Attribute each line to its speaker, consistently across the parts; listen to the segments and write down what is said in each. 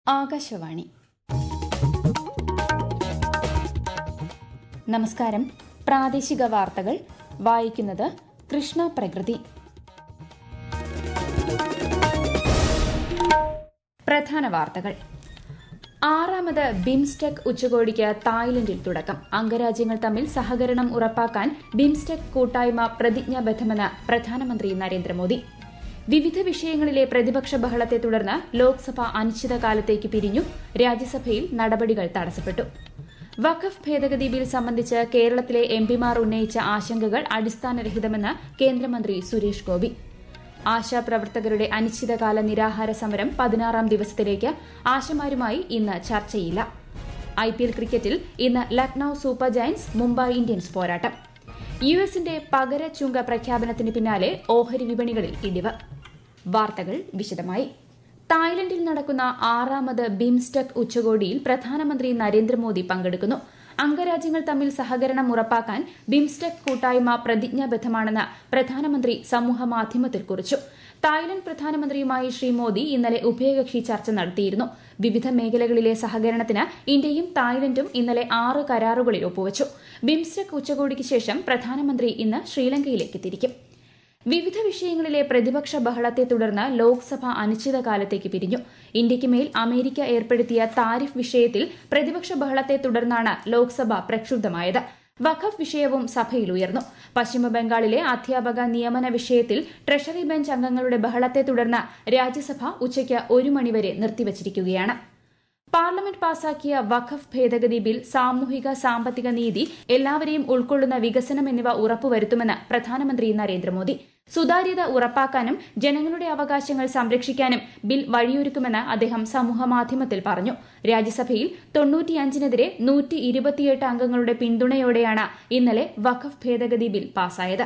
Speaker 1: ആകാശവാണി നമസ്കാരം പ്രാദേശിക വാർത്തകൾ വായിക്കുന്നത് കൃഷ്ണ പ്രകൃതി പ്രധാന വാർത്തകൾ ആറാമത് ബിംസ്റ്റെക് ഉച്ചകോടിക്ക് തായ്ലൻഡിൽ തുടക്കം അംഗരാജ്യങ്ങൾ തമ്മിൽ സഹകരണം ഉറപ്പാക്കാൻ ബിംസ്റ്റെക് കൂട്ടായ്മ പ്രതിജ്ഞാബദ്ധമെന്ന് പ്രധാനമന്ത്രി നരേന്ദ്രമോദി വിവിധ വിഷയങ്ങളിലെ പ്രതിപക്ഷ ബഹളത്തെ തുടർന്ന് ലോക്സഭ അനിശ്ചിതകാലത്തേക്ക് പിരിഞ്ഞു രാജ്യസഭയിൽ നടപടികൾ തടസ്സപ്പെട്ടു വഖഫ് ഭേദഗതി ബിൽ സംബന്ധിച്ച് കേരളത്തിലെ എംപിമാർ ഉന്നയിച്ച ആശങ്കകൾ അടിസ്ഥാനരഹിതമെന്ന് കേന്ദ്രമന്ത്രി സുരേഷ് ഗോപി ആശാപ്രവർത്തകരുടെ അനിശ്ചിതകാല നിരാഹാര സമരം പതിനാറാം ദിവസത്തിലേക്ക് ആശമാരുമായി ഇന്ന് ചർച്ചയില്ല ഐപിഎൽ ക്രിക്കറ്റിൽ ഇന്ന് Lucknow Super Giants Mumbai Indians പോരാട്ടം യു എസിന്റെ പകര ചുങ്ക പ്രഖ്യാപനത്തിന് പിന്നാലെ ഓഹരി വിപണികളിൽ ഇടിവ് വാർത്തകൾ വിശദമായി തായ്ലൻഡിൽ നടക്കുന്ന ആറാമത് ബിംസ്റ്റെക് ഉച്ചകോടിയിൽ പ്രധാനമന്ത്രി നരേന്ദ്രമോദി പങ്കെടുക്കുന്നു അംഗരാജ്യങ്ങൾ തമ്മിൽ സഹകരണം ഉറപ്പാക്കാൻ ബിംസ്റ്റെക് കൂട്ടായ്മ പ്രതിജ്ഞാബദ്ധമാണെന്ന് പ്രധാനമന്ത്രി സമൂഹമാധ്യമത്തിൽ കുറിച്ചു തായ്ലൻഡ് പ്രധാനമന്ത്രിയുമായി ശ്രീ മോദി ഇന്നലെ ഉഭയകക്ഷി ചർച്ച നടത്തിയിരുന്നു വിവിധ മേഖലകളിലെ സഹകരണത്തിന് ഇന്ത്യയും തായ്ലൻഡും ഇന്നലെ ആറ് കരാറുകളിൽ ഒപ്പുവച്ചു ബിംസ്റ്റെക് ഉച്ചകോടിക്ക് ശേഷം പ്രധാനമന്ത്രി ഇന്ന് ശ്രീലങ്കയിലേക്ക് തിരിക്കും വിവിധ വിഷയങ്ങളിലെ പ്രതിപക്ഷ ബഹളത്തെ തുടർന്ന് ലോക്സഭ അനിശ്ചിതകാലത്തേക്ക് പിരിഞ്ഞു ഇന്ത്യയ്ക്ക് മേൽ അമേരിക്ക ഏർപ്പെടുത്തിയ താരിഫ് വിഷയത്തിൽ പ്രതിപക്ഷ ബഹളത്തെ തുടർന്നാണ് ലോക്സഭ പ്രക്ഷുബ്ധമായത് വഖഫ് വിഷയവും സഭയിൽ ഉയർന്നു പശ്ചിമബംഗാളിലെ അധ്യാപക നിയമന വിഷയത്തിൽ ട്രഷറി ബെഞ്ച് അംഗങ്ങളുടെ ബഹളത്തെ തുടർന്ന് രാജ്യസഭ ഉച്ചയ്ക്ക് ഒരു മണിവരെ നിർത്തിവച്ചിരിക്കുകയാണ് പാർലമെന്റ് പാസാക്കിയ വഖഫ് ഭേദഗതി ബിൽ സാമൂഹിക സാമ്പത്തിക നീതി എല്ലാവരെയും ഉൾക്കൊള്ളുന്ന വികസനം എന്നിവ ഉറപ്പുവരുത്തുമെന്ന് പ്രധാനമന്ത്രി നരേന്ദ്രമോദി സുതാര്യത ഉറപ്പാക്കാനും ജനങ്ങളുടെ അവകാശങ്ങൾ സംരക്ഷിക്കാനും ബിൽ വഴിയൊരുക്കുമെന്ന് അദ്ദേഹം സമൂഹമാധ്യമത്തിൽ പറഞ്ഞു രാജ്യസഭയിൽ തൊണ്ണൂറ്റിയഞ്ചിനെതിരെ നൂറ്റി ഇരുപത്തിയെട്ട് അംഗങ്ങളുടെ പിന്തുണയോടെയാണ് ഇന്നലെ വഖഫ് ഭേദഗതി ബിൽ പാസായത്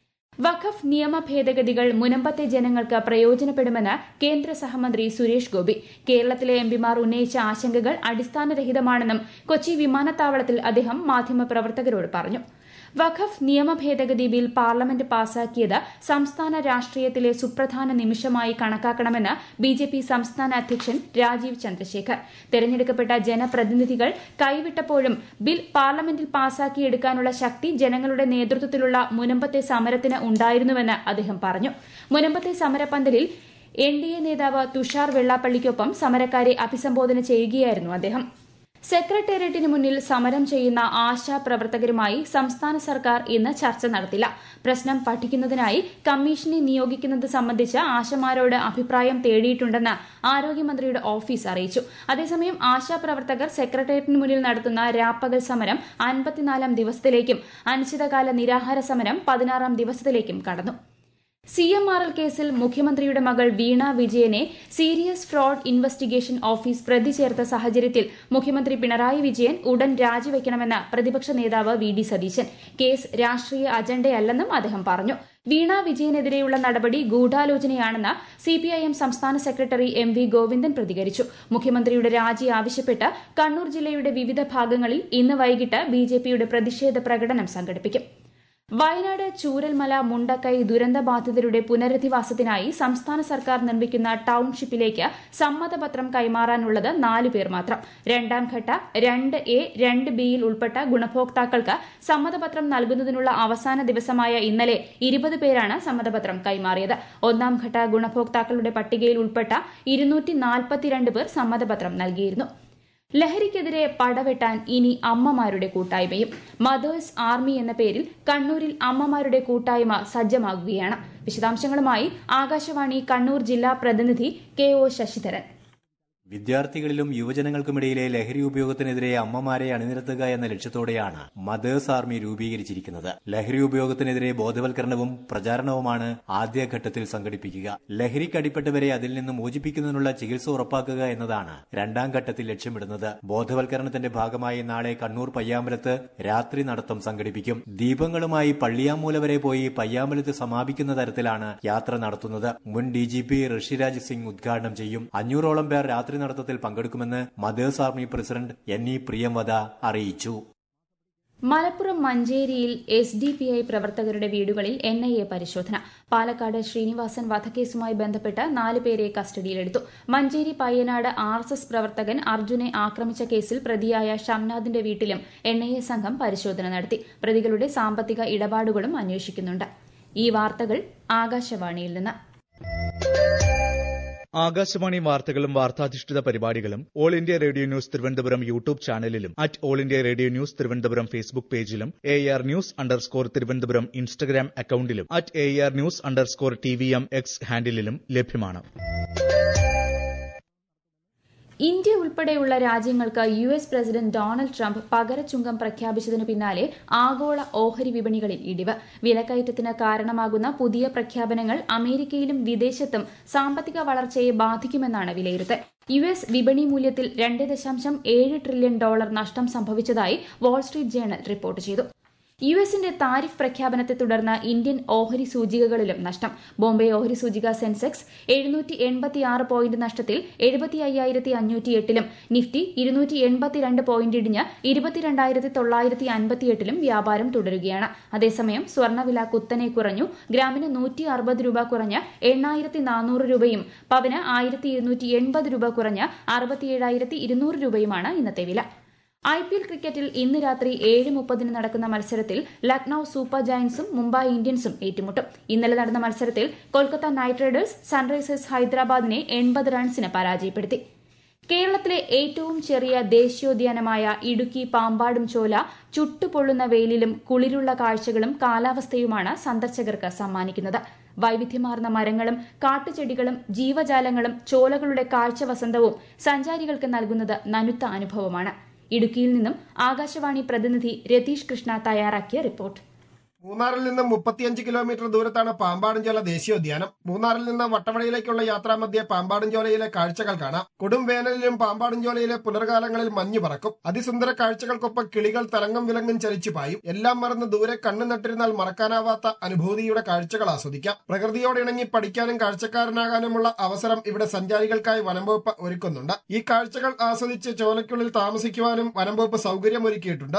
Speaker 1: വഖഫ് നിയമ ഭേദഗതികൾ മുനമ്പത്തെ ജനങ്ങൾക്ക് പ്രയോജനപ്പെടുമെന്ന് കേന്ദ്ര സഹമന്ത്രി സുരേഷ് ഗോപി കേരളത്തിലെ എംപിമാർ ഉന്നയിച്ച ആശങ്കകൾ അടിസ്ഥാനരഹിതമാണെന്നും കൊച്ചി വിമാനത്താവളത്തിൽ അദ്ദേഹം മാധ്യമപ്രവർത്തകരോട് പറഞ്ഞു വഖഫ് നിയമ ഭേദഗതി ബിൽ പാർലമെന്റ് പാസാക്കിയത് സംസ്ഥാന രാഷ്ട്രീയത്തിലെ സുപ്രധാന നിമിഷമായി കണക്കാക്കണമെന്ന് ബിജെപി സംസ്ഥാന അധ്യക്ഷൻ രാജീവ് ചന്ദ്രശേഖർ തെരഞ്ഞെടുക്കപ്പെട്ട ജനപ്രതിനിധികൾ കൈവിട്ടപ്പോഴും ബിൽ പാർലമെന്റിൽ പാസാക്കിയെടുക്കാനുള്ള ശക്തി ജനങ്ങളുടെ നേതൃത്വത്തിലുള്ള മുനമ്പത്തെ സമരത്തിന് ഉണ്ടായിരുന്നുവെന്ന് അദ്ദേഹം പറഞ്ഞു മുനമ്പത്തെ സമരപന്തലിൽ എൻ ഡി എ നേതാവ് തുഷാർ വെള്ളാപ്പള്ളിക്കൊപ്പം സമരക്കാരെ അഭിസംബോധന ചെയ്യുകയായിരുന്നു അദ്ദേഹം സെക്രട്ടേറിയറ്റിന് മുന്നിൽ സമരം ചെയ്യുന്ന ആശാ പ്രവർത്തകരുമായി സംസ്ഥാന സർക്കാർ ഇന്ന് ചർച്ച നടത്തില്ല പ്രശ്നം പഠിക്കുന്നതിനായി കമ്മീഷനെ നിയോഗിക്കുന്നത് സംബന്ധിച്ച് ആശമാരോട് അഭിപ്രായം തേടിയിട്ടുണ്ടെന്ന് ആരോഗ്യമന്ത്രിയുടെ ഓഫീസ് അറിയിച്ചു അതേസമയം ആശാ പ്രവർത്തകർ സെക്രട്ടേറിയറ്റിന് മുന്നിൽ നടത്തുന്ന രാപ്പകൽ സമരം അൻപത്തിനാലാം ദിവസത്തിലേക്കും അനിശ്ചിതകാല നിരാഹാര സമരം പതിനാറാം ദിവസത്തിലേക്കും കടന്നു സി എം ആർ എൽ കേസിൽ മുഖ്യമന്ത്രിയുടെ മകൾ വീണ വിജയനെ സീരിയസ് ഫ്രോഡ് ഇൻവെസ്റ്റിഗേഷൻ ഓഫീസ് പ്രതി ചേർത്ത സാഹചര്യത്തിൽ മുഖ്യമന്ത്രി പിണറായി വിജയൻ ഉടൻ രാജിവെക്കണമെന്ന് പ്രതിപക്ഷ നേതാവ് വി ഡി സതീശൻ കേസ് രാഷ്ട്രീയ അജണ്ടയല്ലെന്നും അദ്ദേഹം പറഞ്ഞു വീണ വിജയനെതിരെയുള്ള നടപടി ഗൂഢാലോചനയാണെന്ന് സിപിഐഎം സംസ്ഥാന സെക്രട്ടറി എം വി ഗോവിന്ദൻ പ്രതികരിച്ചു മുഖ്യമന്ത്രിയുടെ രാജി ആവശ്യപ്പെട്ട് കണ്ണൂർ ജില്ലയുടെ വിവിധ ഭാഗങ്ങളിൽ ഇന്ന് വൈകിട്ട് ബിജെപിയുടെ പ്രതിഷേധ പ്രകടനം സംഘടിപ്പിക്കും വയനാട് ചൂരൽമല മുണ്ടക്കൈ ദുരന്തബാധിതരുടെ പുനരധിവാസത്തിനായി സംസ്ഥാന സർക്കാർ നിർമ്മിക്കുന്ന ടൌൺഷിപ്പിലേക്ക് സമ്മതപത്രം കൈമാറാനുള്ളത് നാലു പേർ മാത്രം രണ്ടാം ഘട്ട രണ്ട് എ രണ്ട് ബിയിൽ ഉൾപ്പെട്ട ഗുണഭോക്താക്കൾക്ക് സമ്മതപത്രം നൽകുന്നതിനുള്ള അവസാന ദിവസമായ ഇന്നലെ ഇരുപത് പേരാണ് സമ്മതപത്രം കൈമാറിയത് ഒന്നാം ഘട്ട ഗുണഭോക്താക്കളുടെ പട്ടികയിൽ ഉൾപ്പെട്ട ഇരുന്നൂറ്റി നാൽപ്പത്തിരണ്ട് പേർ സമ്മതപത്രം നൽകിയിരുന്നു ലഹരിക്കെതിരെ പടവെട്ടാൻ ഇനി അമ്മമാരുടെ കൂട്ടായ്മയും മദേഴ്സ് ആർമി എന്ന പേരിൽ കണ്ണൂരിൽ അമ്മമാരുടെ കൂട്ടായ്മ സജ്ജമാകുകയാണ് വിശദാംശങ്ങളുമായി ആകാശവാണി കണ്ണൂർ ജില്ലാ പ്രതിനിധി കെ ഒ ശശിധരൻ
Speaker 2: വിദ്യാർത്ഥികളിലും യുവജനങ്ങൾക്കുമിടയിലെ ലഹരി ഉപയോഗത്തിനെതിരെ അമ്മമാരെ അണിനിരത്തുക എന്ന ലക്ഷ്യത്തോടെയാണ് മദേഴ്സ് ആർമി രൂപീകരിച്ചിരിക്കുന്നത് ലഹരി ഉപയോഗത്തിനെതിരെ ബോധവൽക്കരണവും പ്രചാരണവുമാണ് ആദ്യഘട്ടത്തിൽ സംഘടിപ്പിക്കുക ലഹരിക്കടിപ്പെട്ടവരെ അതിൽ നിന്ന് മോചിപ്പിക്കുന്നതിനുള്ള ചികിത്സ ഉറപ്പാക്കുക എന്നതാണ് രണ്ടാം ഘട്ടത്തിൽ ലക്ഷ്യമിടുന്നത് ബോധവൽക്കരണത്തിന്റെ ഭാഗമായി നാളെ കണ്ണൂർ പയ്യാമ്പലത്ത് രാത്രി നടത്തം സംഘടിപ്പിക്കും ദീപങ്ങളുമായി പള്ളിയാമൂല വരെ പോയി പയ്യാമ്പലത്ത് സമാപിക്കുന്ന തരത്തിലാണ് യാത്ര നടത്തുന്നത് മുൻ D G P Rishiraj Singh ഉദ്ഘാടനം ചെയ്യും അഞ്ഞൂറോളം പേർ രാത്രി നടത്തത്തിൽ പങ്കെടുക്കുമെന്ന് mothers army president N E Priyamvada അറിയിച്ചു
Speaker 1: മലപ്പുറം മഞ്ചേരിയിൽ എസ് ഡി പി ഐ പ്രവർത്തകരുടെ വീടുകളിൽ എൻ ഐ എ പരിശോധന പാലക്കാട് ശ്രീനിവാസൻ വധക്കേസുമായി ബന്ധപ്പെട്ട് നാല് പേരെ കസ്റ്റഡിയിലെടുത്തു Manjeri Payyanad R S S പ്രവർത്തകൻ അർജുനെ ആക്രമിച്ച കേസിൽ പ്രതിയായ ഷംനാദിന്റെ വീട്ടിലും എൻ ഐ എ സംഘം പരിശോധന നടത്തി പ്രതികളുടെ സാമ്പത്തിക ഇടപാടുകളും അന്വേഷിക്കുന്നുണ്ട് ഈ വാർത്തകൾ ആകാശവാണിയിൽ നിന്ന്
Speaker 3: ആകാശവാണി വാർത്തകളും വാർത്താധിഷ്ഠിത പരിപാടികളും All India Radio News Thiruvananthapuram YouTube ചാനലിലും at All India Radio News Thiruvananthapuram Facebook പേജിലും A R news underscore Thiruvananthapuram Instagram അക്കൌണ്ടിലും at A R news underscore T V M X ഹാൻഡിലും ലഭ്യമാണ്
Speaker 1: ഇന്ത്യ ഉൾപ്പെടെയുള്ള രാജ്യങ്ങൾക്ക് U S president Donald Trump പകരച്ചുങ്കം പ്രഖ്യാപിച്ചതിന് പിന്നാലെ ആഗോള ഓഹരി വിപണികളിൽ ഇടിവ് വിലക്കയറ്റത്തിന് കാരണമാകുന്ന പുതിയ പ്രഖ്യാപനങ്ങൾ അമേരിക്കയിലും വിദേശത്തും സാമ്പത്തിക വളർച്ചയെ ബാധിക്കുമെന്നാണ് വിലയിരുത്തൽ യു എസ് വിപണി മൂല്യത്തിൽ രണ്ട് ദശാംശം ഏഴ് ട്രില്യൺ ഡോളർ നഷ്ടം സംഭവിച്ചതായി വാൾസ്ട്രീറ്റ് ജേണൽ റിപ്പോർട്ട് ചെയ്തു യു എസിന്റെ താരിഫ് പ്രഖ്യാപനത്തെ തുടർന്ന് ഇന്ത്യൻ ഓഹരി സൂചികകളിലും നഷ്ടം ബോംബെ ഓഹരി സൂചിക സെൻസെക്സ് എഴുന്നൂറ്റി എൺപത്തിയാറ് പോയിന്റ് നഷ്ടത്തിൽ എഴുപത്തി അയ്യായിരത്തി അഞ്ഞൂറ്റി എട്ടിലും നിഫ്റ്റി ഇരുന്നൂറ്റി എൺപത്തിരണ്ട് പോയിന്റ് ഇടിഞ്ഞ് ഇരുപത്തിരണ്ടായിരത്തി തൊള്ളായിരത്തി അൻപത്തിയെട്ടിലും വ്യാപാരം തുടരുകയാണ് അതേസമയം സ്വർണ്ണവില കുത്തനെ കുറഞ്ഞു ഗ്രാമിന് നൂറ്റി അറുപത് രൂപ കുറഞ്ഞ് എണ്ണായിരത്തി നാനൂറ് രൂപയും പവന് ആയിരത്തി ഇരുന്നൂറ്റി എൺപത് രൂപ കുറഞ്ഞ് അറുപത്തിയേഴായിരത്തി ഇരുന്നൂറ് രൂപയുമാണ് ഇന്നത്തെ വില ഐ പി എൽ ക്രിക്കറ്റിൽ ഇന്ന് രാത്രി ഏഴ് മുപ്പതിന് നടക്കുന്ന മത്സരത്തിൽ ലക്നൌ സൂപ്പർ ജയന്റ്സും മുംബൈ ഇന്ത്യൻസും ഏറ്റുമുട്ടും ഇന്നലെ നടന്ന മത്സരത്തിൽ കൊൽക്കത്ത നൈറ്റ് റൈഡേഴ്സ് സൺറൈസേഴ്സ് ഹൈദരാബാദിനെ എൺപത് റൺസിന് പരാജയപ്പെടുത്തി കേരളത്തിലെ ഏറ്റവും ചെറിയ ദേശീയോദ്യാനമായ ഇടുക്കി പാമ്പാടും ചോല ചുട്ടുപൊള്ളുന്ന വെയിലിലും കുളിരുള്ള കാഴ്ചകളും കാലാവസ്ഥയുമാണ് സന്ദർശകർക്ക് സമ്മാനിക്കുന്നത് വൈവിധ്യമാർന്ന മരങ്ങളും കാട്ടുചെടികളും ജീവജാലങ്ങളും ചോലകളുടെ കാഴ്ച വസന്തവും സഞ്ചാരികൾക്ക് നൽകുന്നത് നനുത്ത അനുഭവമാണ് ഇടുക്കിയിൽ നിന്നും ആകാശവാണി പ്രതിനിധി രതീഷ് കൃഷ്ണ തയ്യാറാക്കിയ റിപ്പോർട്ട്
Speaker 4: മൂന്നാറിൽ നിന്ന് മുപ്പത്തിയഞ്ച് കിലോമീറ്റർ ദൂരത്താണ് പാമ്പാടുംചോല ദേശീയോദ്യാനം മൂന്നാറിൽ നിന്ന് വട്ടവടയിലേക്കുള്ള യാത്രാമധ്യേ പാമ്പാടുംചോലയിലെ കാഴ്ചകൾ കാണാം കൊടും വേനലിലും പാമ്പാടുംചോലയിലെ പുലർകാലങ്ങളിൽ മഞ്ഞു പറക്കും അതിസുന്ദര കാഴ്ചകൾക്കൊപ്പം കിളികൾ തലങ്ങും വിലങ്ങും ചലിച്ചു പായും എല്ലാം മറന്ന് ദൂരെ കണ്ണു നട്ടിരുന്നാൽ മറക്കാനാവാത്ത അനുഭൂതിയുടെ കാഴ്ചകൾ ആസ്വദിക്കാം പ്രകൃതിയോട് ഇണങ്ങി പഠിക്കാനും കാഴ്ചക്കാരനാകാനുമുള്ള അവസരം ഇവിടെ സഞ്ചാരികൾക്കായി വനംവകുപ്പ് ഒരുക്കുന്നുണ്ട് ഈ കാഴ്ചകൾ ആസ്വദിച്ച് ചോലയ്ക്കുള്ളിൽ താമസിക്കുവാനും വനംവകുപ്പ് സൗകര്യമൊരുക്കിയിട്ടുണ്ട്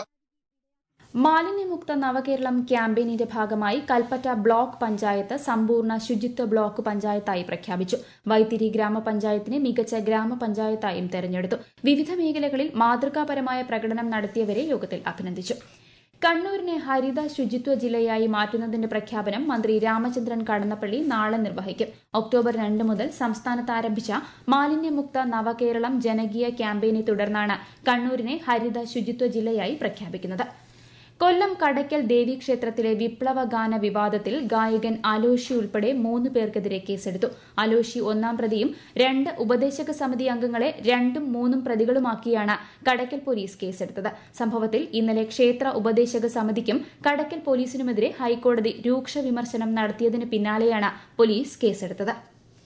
Speaker 1: മാലിന്യമുക്ത നവകേരളം ക്യാമ്പയിനിന്റെ ഭാഗമായി കൽപ്പറ്റ ബ്ലോക്ക് പഞ്ചായത്ത് സമ്പൂർണ്ണ ശുചിത്വ ബ്ലോക്ക് പഞ്ചായത്തായി പ്രഖ്യാപിച്ചു വൈത്തിരി ഗ്രാമപഞ്ചായത്തിനെ മികച്ച ഗ്രാമപഞ്ചായത്തായും തെരഞ്ഞെടുത്തു വിവിധ മേഖലകളിൽ മാതൃകാപരമായ പ്രകടനം നടത്തിയവരെ യോഗത്തിൽ അഭിനന്ദിച്ചു കണ്ണൂരിനെ ഹരിത ശുചിത്വ ജില്ലയായി മാറ്റുന്നതിന്റെ പ്രഖ്യാപനം മന്ത്രി രാമചന്ദ്രൻ കടന്നപ്പള്ളി നാളെ നിർവഹിക്കും ഒക്ടോബർ രണ്ട് മുതൽ സംസ്ഥാനത്ത് ആരംഭിച്ച മാലിന്യമുക്ത നവകേരളം ജനകീയ ക്യാമ്പയിനെ തുടർന്നാണ് കണ്ണൂരിനെ ഹരിത ശുചിത്വ ജില്ലയായി പ്രഖ്യാപിക്കുന്നത് കൊല്ലം കടയ്ക്കൽ ദേവീക്ഷേത്രത്തിലെ വിപ്ലവ ഗാന വിവാദത്തിൽ ഗായകൻ അലോഷി ഉൾപ്പെടെ മൂന്ന് പേർക്കെതിരെ കേസെടുത്തു അലോഷി ഒന്നാം പ്രതിയും രണ്ട് ഉപദേശക സമിതി അംഗങ്ങളെ രണ്ടും മൂന്നും പ്രതികളുമാക്കിയാണ് കടയ്ക്കൽ പോലീസ് കേസെടുത്തത് സംഭവത്തിൽ ഇന്നലെ ക്ഷേത്ര ഉപദേശക സമിതിക്കും കടയ്ക്കൽ പോലീസിനുമെതിരെ ഹൈക്കോടതി രൂക്ഷ വിമർശനം നടത്തിയതിന് പിന്നാലെയാണ് പോലീസ് കേസെടുത്തത്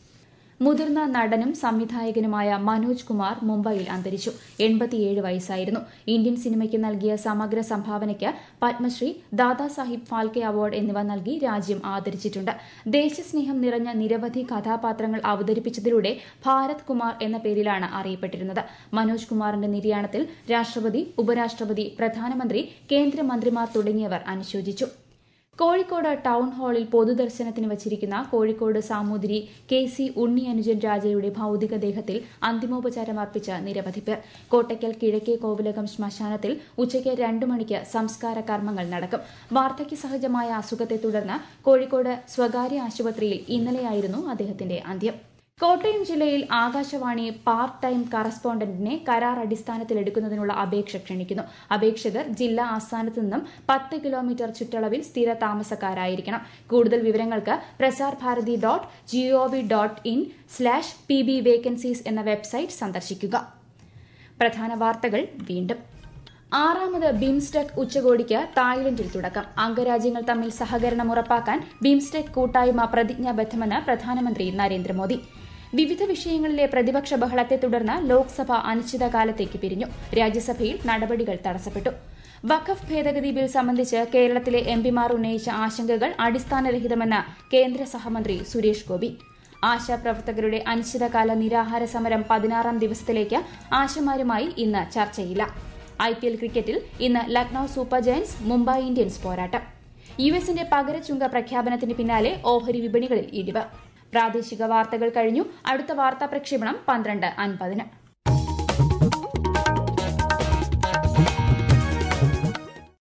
Speaker 1: മുതിർന്ന നടനും സംവിധായകനുമായ മനോജ് കുമാർ മുംബൈയിൽ അന്തരിച്ചു എൺപത്തിയേഴ് വയസ്സായിരുന്നു ഇന്ത്യൻ സിനിമയ്ക്ക് നൽകിയ സമഗ്ര സംഭാവനയ്ക്ക് പത്മശ്രീ ദാദാസാഹിബ് ഫാൽക്കെ അവാർഡ് എന്നിവ നൽകി രാജ്യം ആദരിച്ചിട്ടുണ്ട് ദേശസ്നേഹം നിറഞ്ഞ നിരവധി കഥാപാത്രങ്ങൾ അവതരിപ്പിച്ചതിലൂടെ ഭാരത് കുമാർ എന്ന പേരിലാണ് അറിയപ്പെട്ടിരുന്നത് മനോജ് കുമാറിന്റെ നിര്യാണത്തിൽ രാഷ്ട്രപതി ഉപരാഷ്ട്രപതി പ്രധാനമന്ത്രി കേന്ദ്രമന്ത്രിമാർ തുടങ്ങിയവർ അനുശോചിച്ചു കോഴിക്കോട് ടൗൺ ഹാളിൽ പൊതുദർശനത്തിന് വച്ചിരിക്കുന്ന കോഴിക്കോട് സാമൂതിരി കെ സി ഉണ്ണി അനുജൻ രാജയുടെ ഭൌതികദേഹത്തിൽ അന്തിമോപചാരം അർപ്പിച്ച നിരവധി പേർ കോട്ടയ്ക്കൽ കിഴക്കേ കോവിലകം ശ്മശാനത്തിൽ ഉച്ചയ്ക്ക് രണ്ടു മണിക്ക് സംസ്കാര കർമ്മങ്ങൾ നടക്കും വാർദ്ധക്യ സഹജമായ അസുഖത്തെ തുടർന്ന് കോഴിക്കോട് സ്വകാര്യ ആശുപത്രിയിൽ ഇന്നലെയായിരുന്നു അദ്ദേഹത്തിന്റെ അന്ത്യം കോട്ടയം ജില്ലയിൽ ആകാശവാണി പാർട്ട് ടൈം കറസ്പോണ്ടന്റിനെ കരാർ അടിസ്ഥാനത്തിൽ എടുക്കുന്നതിനുള്ള അപേക്ഷ ക്ഷണിക്കുന്നു അപേക്ഷകർ ജില്ലാ ആസ്ഥാനത്ത് നിന്നും പത്ത് കിലോമീറ്റർ ചുറ്റളവിൽ സ്ഥിര താമസക്കാരായിരിക്കണം കൂടുതൽ വിവരങ്ങൾക്ക് Prasar Bharati dot GOV dot in slash P B vacancies എന്ന വെബ്സൈറ്റ് സന്ദർശിക്കുക പ്രധാന വാർത്തകൾ വീണ്ടും ആറാമത് ബിംസ്റ്റെക് ഉച്ചകോടിക്ക് തായ്ലൻഡിൽ തുടക്കം അംഗരാജ്യങ്ങൾ തമ്മിൽ സഹകരണം ഉറപ്പാക്കാൻ ബിംസ്റ്റെക് കൂട്ടായ്മ പ്രതിജ്ഞാബദ്ധമെന്ന് പ്രധാനമന്ത്രി നരേന്ദ്രമോദി വിവിധ വിഷയങ്ങളിലെ പ്രതിപക്ഷ ബഹളത്തെ തുടർന്ന് ലോക്സഭ അനിശ്ചിതകാലത്തേക്ക് പിരിഞ്ഞു രാജ്യസഭയിൽ നടപടികൾ തടസ്സപ്പെട്ടു വഖഫ് ഭേദഗതി ബിൽ സംബന്ധിച്ച് കേരളത്തിലെ എംപിമാർ ഉന്നയിച്ച ആശങ്കകൾ അടിസ്ഥാനരഹിതമെന്ന് കേന്ദ്ര സഹമന്ത്രി സുരേഷ് ഗോപി ആശാപ്രവർത്തകരുടെ അനിശ്ചിതകാല നിരാഹാര സമരം പതിനാറാം ദിവസത്തിലേക്ക് ആശമാരുമായി ഇന്ന് ചർച്ചയില്ല ഐ പി എൽ ക്രിക്കറ്റിൽ ഇന്ന് Lucknow Super Giants Mumbai Indians പോരാട്ടം യു എസിന്റെ പകരച്ചുങ്ക പ്രഖ്യാപനത്തിന് പിന്നാലെ ഓഹരി വിപണികളിൽ ഇടിവ് പ്രാദേശിക വാർത്തകൾ കഴിഞ്ഞു അടുത്ത വാർത്താ പ്രക്ഷേപണം പന്ത്രണ്ട് അൻപതിന്